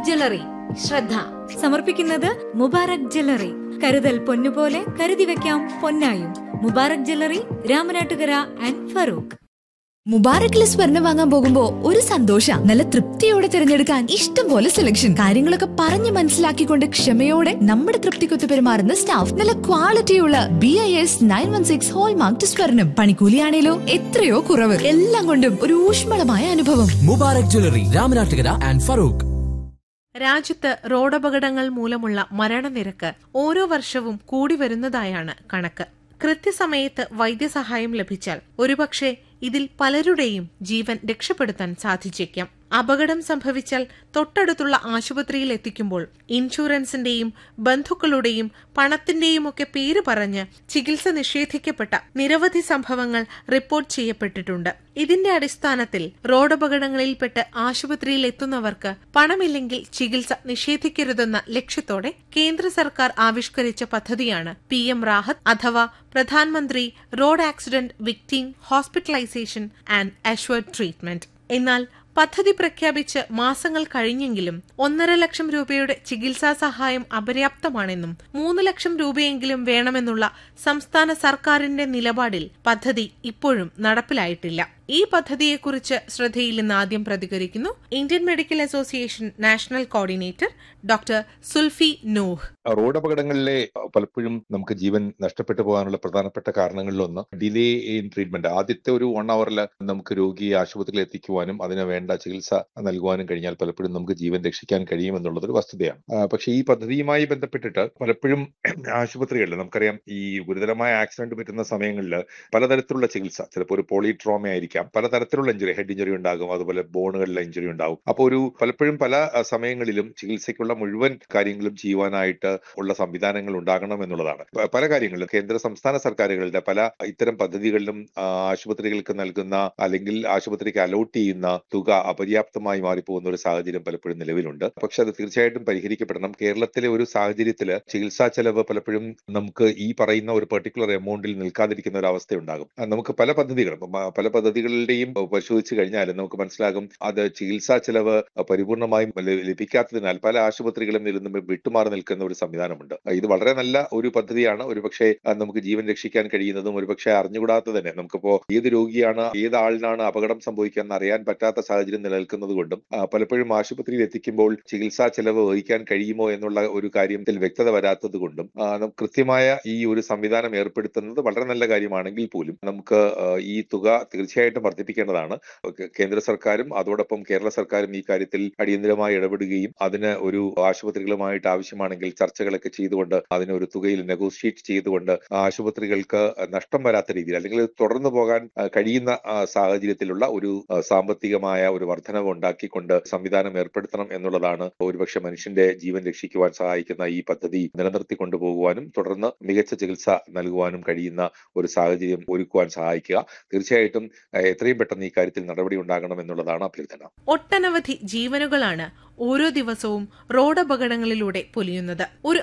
Mubarak jewellery ശ്രദ്ധ സമർപ്പിക്കുന്നത് Mubarak jewellery കരുതൽ പൊന്നുപോലെ കരുതി വെക്കാം പൊന്നായും മുബാറക് ജ്വല്ലറി രാമനാട്ടുകര ആൻഡ് ഫറൂഖ് മുബാറക്കിലെ സ്വർണം വാങ്ങാൻ പോകുമ്പോ ഒരു സന്തോഷ നല്ല തൃപ്തിയോടെ തിരഞ്ഞെടുക്കാൻ ഇഷ്ടം പോലെ സെലക്ഷൻ കാര്യങ്ങളൊക്കെ പറഞ്ഞു മനസ്സിലാക്കിക്കൊണ്ട് ക്ഷമയോടെ നമ്മുടെ തൃപ്തിക്കൊത്ത് പെരുമാറുന്ന സ്റ്റാഫ് നല്ല ക്വാളിറ്റിയുള്ള B I S nine one six hallmark സ്വർണം പണിക്കൂലിയാണേലോ എത്രയോ കുറവ് എല്ലാം കൊണ്ടും ഒരു ഊഷ്മളമായ അനുഭവം മുബാറക് ജ്വല്ലറി രാമനാട്ടുകര ആൻഡ് ഫറൂഖ് രാജ്യത്ത് റോഡപകടങ്ങൾ മൂലമുള്ള മരണനിരക്ക് ഓരോ വർഷവും കൂടി വരുന്നതായാണ് കണക്ക് കൃത്യസമയത്ത് വൈദ്യസഹായം ലഭിച്ചാൽ ഒരുപക്ഷെ ഇതിൽ പലരുടെയും ജീവൻ രക്ഷപ്പെടുത്താൻ സാധിച്ചേക്കാം അപകടം സംഭവിച്ചാൽ തൊട്ടടുത്തുള്ള ആശുപത്രിയിൽ എത്തിക്കുമ്പോൾ ഇൻഷുറൻസിന്റെയും ബന്ധുക്കളുടെയും പണത്തിന്റെയും ഒക്കെ പേര് പറഞ്ഞ് ചികിത്സ നിഷേധിക്കപ്പെട്ട നിരവധി സംഭവങ്ങൾ റിപ്പോർട്ട് ചെയ്യപ്പെട്ടിട്ടുണ്ട് ഇതിന്റെ അടിസ്ഥാനത്തിൽ റോഡപകടങ്ങളിൽപ്പെട്ട് ആശുപത്രിയിൽ എത്തുന്നവർക്ക് പണമില്ലെങ്കിൽ ചികിത്സ നിഷേധിക്കരുതെന്ന ലക്ഷ്യത്തോടെ കേന്ദ്ര സർക്കാർ ആവിഷ്കരിച്ച പദ്ധതിയാണ് പി എം റാഹത്ത് അഥവാ പ്രധാനമന്ത്രി road accident victim hospitalisation and assured treatment എന്നാൽ പദ്ധതി പ്രഖ്യാപിച്ച് മാസങ്ങൾ കഴിഞ്ഞെങ്കിലും ഒന്നര ലക്ഷം രൂപയുടെ ചികിത്സാ സഹായം അപര്യാപ്തമാണെന്നും മൂന്ന് ലക്ഷം രൂപയെങ്കിലും വേണമെന്നുള്ള സംസ്ഥാന സർക്കാരിന്റെ നിലപാടിൽ പദ്ധതി ഇപ്പോഴും നടപ്പിലായിട്ടില്ല ഈ പദ്ധതിയെക്കുറിച്ച് ശ്രദ്ധയിൽ നിന്ന് ആദ്യം പ്രതികരിക്കുന്നു Indian medical association national coordinator doctor Sulphi Noohu road അപകടങ്ങളിലെ പലപ്പോഴും നമുക്ക് ജീവൻ നഷ്ടപ്പെട്ടു പോകാനുള്ള പ്രധാനപ്പെട്ട കാരണങ്ങളിലൊന്ന് ഡിലേ ഇൻ ട്രീറ്റ്മെന്റ് ആദ്യത്തെ ഒരു വൺ അവറിൽ നമുക്ക് രോഗിയെ ആശുപത്രിയിൽ എത്തിക്കുവാനും അതിന് വേണ്ട ചികിത്സ നൽകുവാനും കഴിഞ്ഞാൽ പലപ്പോഴും നമുക്ക് ജീവൻ രക്ഷിക്കാൻ കഴിയുമെന്നുള്ളത് ഒരു വസ്തുതയാണ് ആ, പക്ഷേ ഈ പദ്ധതിയുമായി ബന്ധപ്പെട്ടിട്ട് പലപ്പോഴും ആശുപത്രികളിൽ നമുക്കറിയാം ഈ ഗുരുതരമായ ആക്സിഡന്റ് പറ്റുന്ന സമയങ്ങളിൽ പലതരത്തിലുള്ള ചികിത്സ ചിലപ്പോൾ ഒരു പോളിട്രോമ ആയിരിക്കാം പലതരത്തിലുള്ള ഇഞ്ചുറി ഹെഡ് ഇഞ്ചുറി ഉണ്ടാകും അതുപോലെ ബോണുകളിലെ ഇഞ്ചുറി ഉണ്ടാകും അപ്പോൾ ഒരു പലപ്പോഴും പല ആ, സമയങ്ങളിലും ചികിത്സയ്ക്കുള്ള മുഴുവൻ കാര്യങ്ങളും ചെയ്യുവാനായിട്ട് ഉള്ള സംവിധാനങ്ങൾ ഉണ്ടാകണം എന്നുള്ളതാണ് പ- പല കാര്യങ്ങളിലും കേന്ദ്ര സംസ്ഥാന സർക്കാരുകളുടെ പല ഇത്തരം പദ്ധതികളിലും ആ, ആശുപത്രികൾക്ക് നൽകുന്ന അല്ലെങ്കിൽ ആശുപത്രിക്ക് അലോട്ട് ചെയ്യുന്ന തുക അപര്യാപ്തമായി മാറിപ്പോകുന്ന ഒരു സാഹചര്യം പലപ്പോഴും നിലവിലുണ്ട് പക്ഷെ അത് തീർച്ചയായിട്ടും പരിഹരിക്കപ്പെടണം കേരളത്തിലെ ഒരു സാഹചര്യത്തിൽ ചികിത്സാ ചെലവ് പലപ്പോഴും നമുക്ക് ഈ പറയുന്ന ഒരു പെർട്ടിക്കുലർ എമൗണ്ടിൽ നിൽക്കാതിരിക്കുന്ന ഒരു അവസ്ഥ ഉണ്ടാകും ആ, നമുക്ക് പല പദ്ധതികളും ഇപ്പം, ആ, പല പദ്ധതികളുടെയും പരിശോധിച്ചു കഴിഞ്ഞാൽ നമുക്ക് മനസ്സിലാകും അത് ചികിത്സാ ചെലവ് പരിപൂർണമായും ല- ലഭിക്കാത്തതിനാൽ പല ആശുപത്രികളും ഇതിൽ നിന്ന് വിട്ടുമാറി നിൽക്കുന്ന ഒരു സംവിധാനമുണ്ട് ആ, ഇത് വളരെ നല്ല ഒരു പദ്ധതിയാണ് ഒരുപക്ഷെ ആ, നമുക്ക് ജീവൻ രക്ഷിക്കാൻ കഴിയുന്നതും ഒരുപക്ഷെ അറിഞ്ഞുകൂടാത്ത തന്നെ നമുക്കിപ്പോ ഏത് രോഗിയാണ് ഏത് ആളിനാണ് അപകടം സംഭവിക്കുക എന്ന് അറിയാൻ പറ്റാത്ത സാഹചര്യം നിലനിൽക്കുന്നത് കൊണ്ടും ആ, പലപ്പോഴും ആശുപത്രിയിൽ എത്തിക്കുമ്പോൾ ചികിത്സാ ചെലവ് വഹിക്കാൻ കഴിയുമോ എന്നുള്ള ഒരു കാര്യത്തിൽ വ്യക്തത വരാത്തത് കൊണ്ടും ആ, നമുക്ക് കൃത്യമായ ഈ ഒരു സംവിധാനം ഏർപ്പെടുത്തുന്നത് വളരെ നല്ല കാര്യമാണെങ്കിൽ പോലും നമുക്ക് ആ, ഈ തുക തീർച്ചയായിട്ടും വർദ്ധിപ്പിക്കേണ്ടതാണ് കേ- കേന്ദ്ര സർക്കാരും അതോടൊപ്പം കേരള സർക്കാരും ഈ കാര്യത്തിൽ അടിയന്തരമായി ഇടപെടുകയും അതിന് ഒരു ആശുപത്രികളുമായിട്ട് ആവശ്യമാണെങ്കിൽ ചർച്ചകളൊക്കെ ചെയ്തുകൊണ്ട് അതിന് ഒരു തുകയിൽ നെഗോഷിയേറ്റ് ചെയ്തുകൊണ്ട് ആശുപത്രികൾക്ക് നഷ്ടം വരാത്ത രീതിയിൽ അല്ലെങ്കിൽ തുടർന്നു പോകാൻ ആ, കഴിയുന്ന ആ, സാഹചര്യത്തിലുള്ള ഒരു ആ, സാമ്പത്തികമായ ഒരു വർധനവ് ഉണ്ടാക്കിക്കൊണ്ട് സംവിധാനം ഏർപ്പെടുത്തണം എന്നുള്ളതാണ് ഒരുപക്ഷെ മനുഷ്യന്റെ ജീവൻ രക്ഷിക്കുവാൻ സഹായിക്കുന്ന ഈ പദ്ധതി നിലനിർത്തി കൊണ്ടുപോകുവാനും തുടർന്ന് മികച്ച ചികിത്സ നൽകുവാനും കഴിയുന്ന ഒരു സാഹചര്യം ഒരുക്കുവാൻ സഹായിക്കുക തീർച്ചയായിട്ടും ആ, എത്രയും പെട്ടെന്ന് ഈ കാര്യത്തിൽ നടപടി ഉണ്ടാകണം എന്നുള്ളതാണ് അഭ്യർത്ഥന ഒട്ടനവധി ജീവനുകളാണ് ഓരോ ദിവസവും റോഡപകടങ്ങളിലൂടെ പൊലിയുന്നത് ഒരു